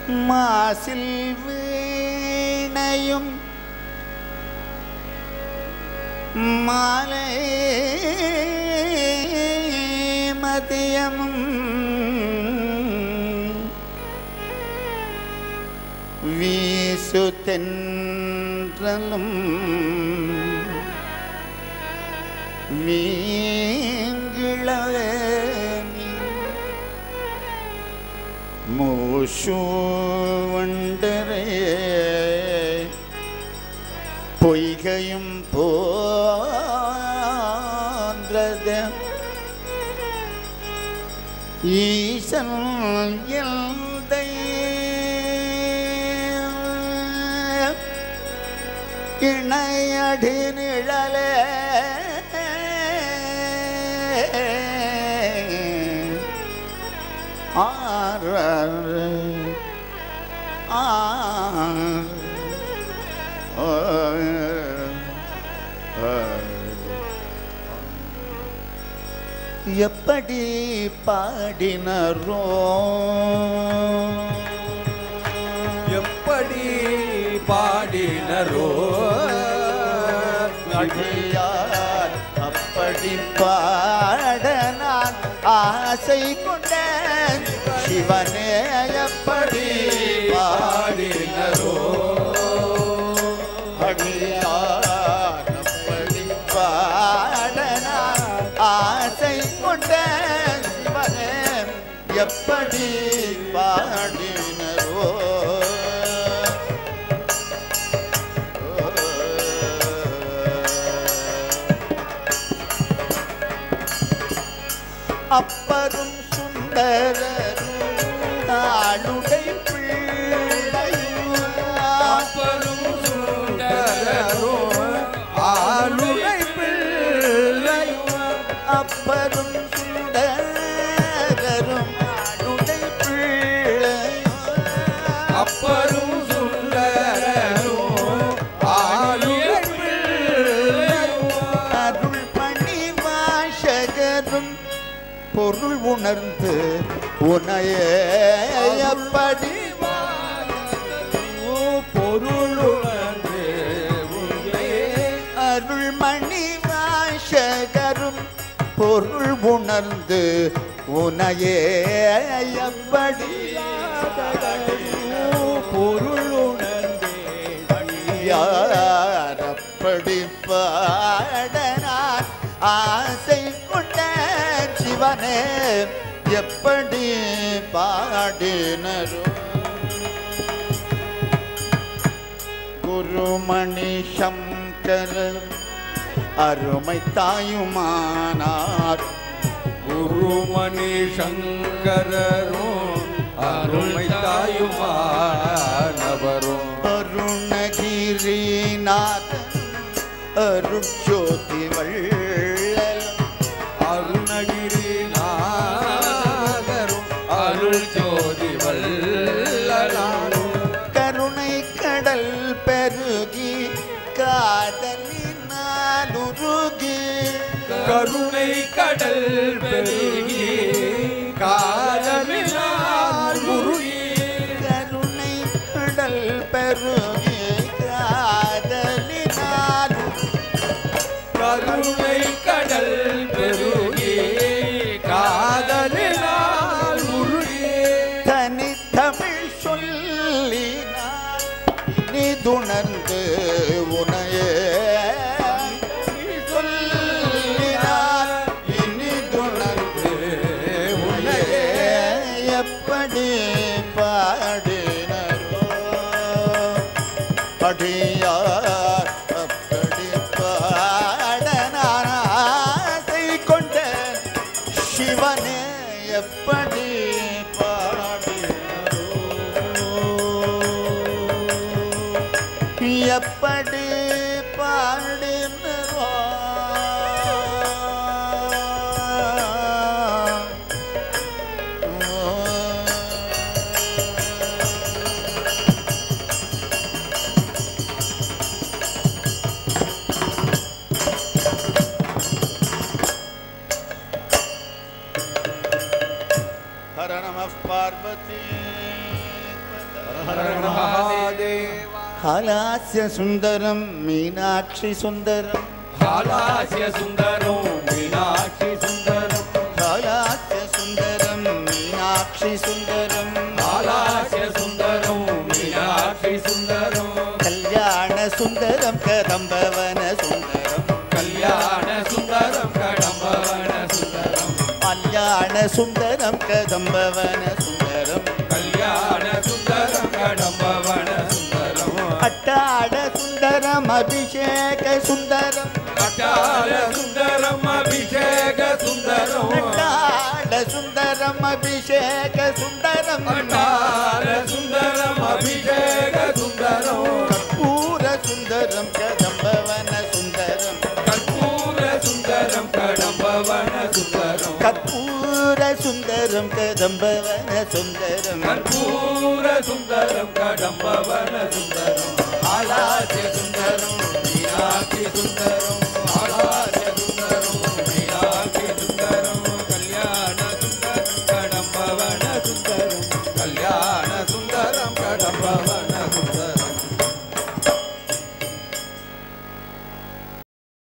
மாசில் வீணையும் மாலை மதியமும் வீசு தென்றலும் வீங்கிழவேணி மூஷு வண்டரே பொய்கையும் போன்றது ஈசன் எல்தை இணையடி நிழலே ஆறு எப்படி பாடினரோ எப்படி பாடினரோ அடியார் அப்படி பாட நான் ஆசை கொண்டேன் சிவனே எப்படி பாடினரோ அடியார் அப்படி பாட நான் ஆசை கொண்டேன் சிவனே எப்படி பாடினரோ அப்பரும் சுந்தரரும் நாளுடை பிள்ளையும் அப்பரும் சுந்தரரோ ஆளுகை பிள்ளையும் அப்பரும் சுந்தரரும் நாளுடை பிள்ளையும் அப்பரும் சுந்தரரோ ஆளுகை பிள்ளையும் அருள் பணி வாசகரும் பொருள் உணர்ந்து உனையே எப்படி பொருளுணர்ந்து உங்களை அருள்மணி வாசகரும் பொருள் உணர்ந்து உனையே எப்படி பொருளுணர்ந்தே யார் அப்படி பாட நான் ஆசை கொண்ட சிவனே எப்படி பாடினரோ குருமணி சங்கரர் அருமை தாயுமானார் குருமணி சங்கரரும் அருமை தாயுமானவரும் அருணகிரிநாதன் அருட்சோதி வள்ளல் அருணகிரி நாதரும் அருள் ஜோதி வல்லலாரும் கருணை கடல் பெருகி காதலினால் உருகி கருணை கடல் பெருகி காதலினால் உருகி கருணை கடல் பெருகி காதலினால் கருணை கடல் பெருகி காதலினால் உருகி தனி தமிழ் சொல்லினார் இனி துணர்ந்து உனையே சொல்லினார் இனி துணர்ந்து உனையே எப்படி பாடினரோ அடியார் அப்படி பாட நான் ஆசை கொண்ட சிவனே எப்படி பாடினரோ எப்படி பாடினரோ ஹர நம பார்வதி பதே மகாதேவ हालास्य सुन्दरं मीनाक्षि सुन्दरं हालास्य सुन्दरं मीनाक्षि सुन्दरं हालास्य सुन्दरं मीनाक्षि सुन्दरं हालास्य सुन्दरं मीनाक्षि सुन्दरं कल्याणसुन्दरं कदम्बवन सुन्दरं कल्याणसुन्दरं कडम्बवन सुन्दरं कल्याणसुन्दरं कदम्बवन सुन्दरं कल्याणसुन्दरं कडम्बवन सुन्दरम् अट्टाडसुन्दरम् अभिषेकसुन्दरम् अटालसुन्दरम् अभिषेकसुन्दरम् अट्टाडसुन्दरम् अभिषेकसुन्दरम् अटालसुन्दरम् अभिषेकसुन्दरम् पूरसुन्दरं कदम्बवन सुन्दरं कर्पूरसुन्दरं कडम्बवन सुन्दरम् कर्पूरसुन्दरं कदम्बवन सुन्दरं कर्पूरसुन्दरं कडम्बवन सुन्दरम् आलास्य सुन्दरं मीनाक्षि सुन्दरम् आलास्य सुन्दरं मीनाक्षि सुन्दरं कल्याणसुन्दरं कडम्बवन सुन्दरं कल्याणसुन्दरं कडम्बवन